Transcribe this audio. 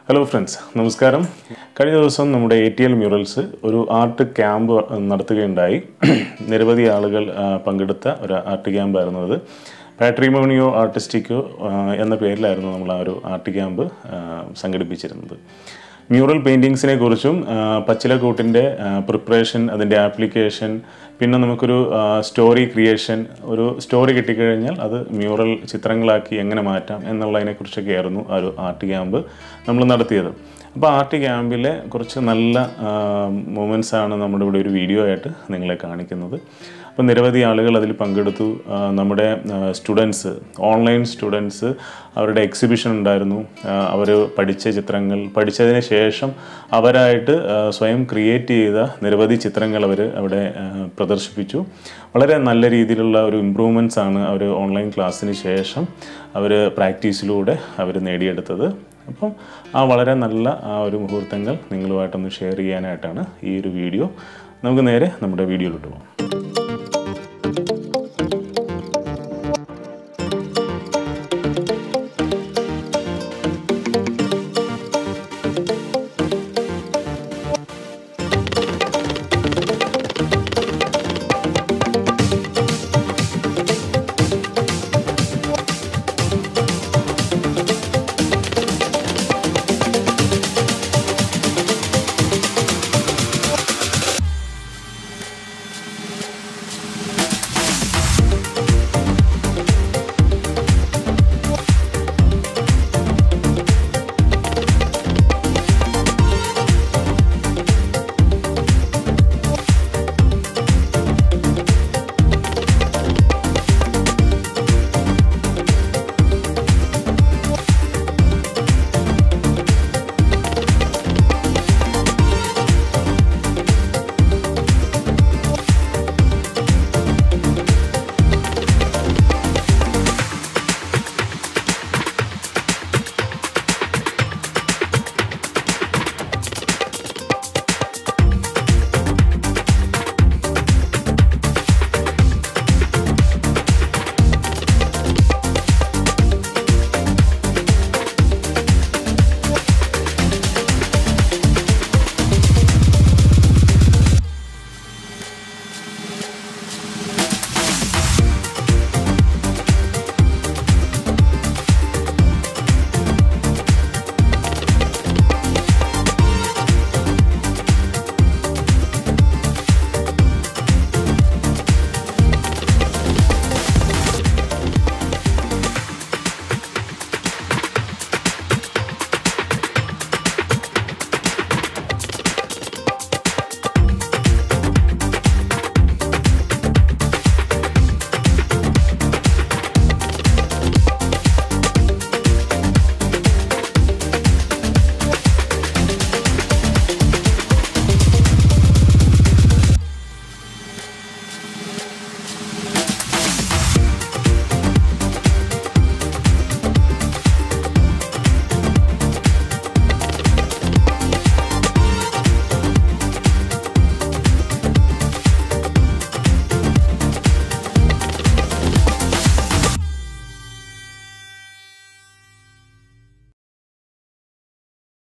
hello friends നമസ്കാരം കഴിഞ്ഞ ദിവസം നമ്മുടെ A T L murals art ആർട്ട് ക്യാമ്പ് നടത്തുകയുണ്ടായി നിരവധി ആളുകൾ ആ, പങ്കെടുത്ത ഒരു ആർട്ട് ക്യാമ്പായിരുന്നു അത് പാട്രിമോണിയോ ആർട്ടിസ്റ്റിക്കോ ആ, എന്ന പേരിലായിരുന്നു നമ്മൾ ആ ഒരു ആർട്ട് ക്യാമ്പ് ആ, സംഘടിപ്പിച്ചിരുന്നത് മ്യൂറൽ പെയിൻറ്റിങ്സിനെ കുറിച്ചും പച്ചിലക്കൂട്ടിൻ്റെ പ്രിപ്പറേഷൻ അതിൻ്റെ ആപ്ലിക്കേഷൻ പിന്നെ നമുക്കൊരു സ്റ്റോറി ക്രിയേഷൻ ഒരു സ്റ്റോറി കിട്ടിക്കഴിഞ്ഞാൽ അത് മ്യൂറൽ ചിത്രങ്ങളാക്കി എങ്ങനെ മാറ്റാം എന്നുള്ളതിനെക്കുറിച്ചൊക്കെ ആയിരുന്നു ആ ഒരു ആർട്ട് ക്യാമ്പ് നമ്മൾ നടത്തിയത് അപ്പോൾ ആർട്ട് ക്യാമ്പിലെ കുറച്ച് നല്ല മൂമെൻറ്റ്സ് ആണ് നമ്മുടെ ഇവിടെ ഒരു വീഡിയോ ആയിട്ട് നിങ്ങളെ കാണിക്കുന്നത് അപ്പോൾ നിരവധി ആളുകൾ അതിൽ പങ്കെടുത്തു ആ, നമ്മുടെ സ്റ്റുഡൻസ് ഓൺലൈൻ സ്റ്റുഡൻസ് അവരുടെ എക്സിബിഷൻ ഉണ്ടായിരുന്നു അവർ പഠിച്ച ചിത്രങ്ങൾ പഠിച്ചതിന് ശേഷം അവരായിട്ട് ആ, സ്വയം ക്രിയേറ്റ് ചെയ്ത നിരവധി ചിത്രങ്ങൾ അവർ അവിടെ ആ, പ്രദർശിപ്പിച്ചു വളരെ നല്ല രീതിയിലുള്ള ഒരു ഇമ്പ്രൂവ്മെൻറ്റ്സ് ആണ് അവർ ഓൺലൈൻ ക്ലാസ്സിന് ശേഷം അവർ പ്രാക്ടീസിലൂടെ അവർ നേടിയെടുത്തത് അപ്പം ആ വളരെ നല്ല ആ ഒരു മുഹൂർത്തങ്ങൾ നിങ്ങളുമായിട്ടൊന്ന് ഷെയർ ചെയ്യാനായിട്ടാണ് ഈ ഒരു വീഡിയോ നമുക്ക് നേരെ നമ്മുടെ വീഡിയോയിലോട്ട് പോകാം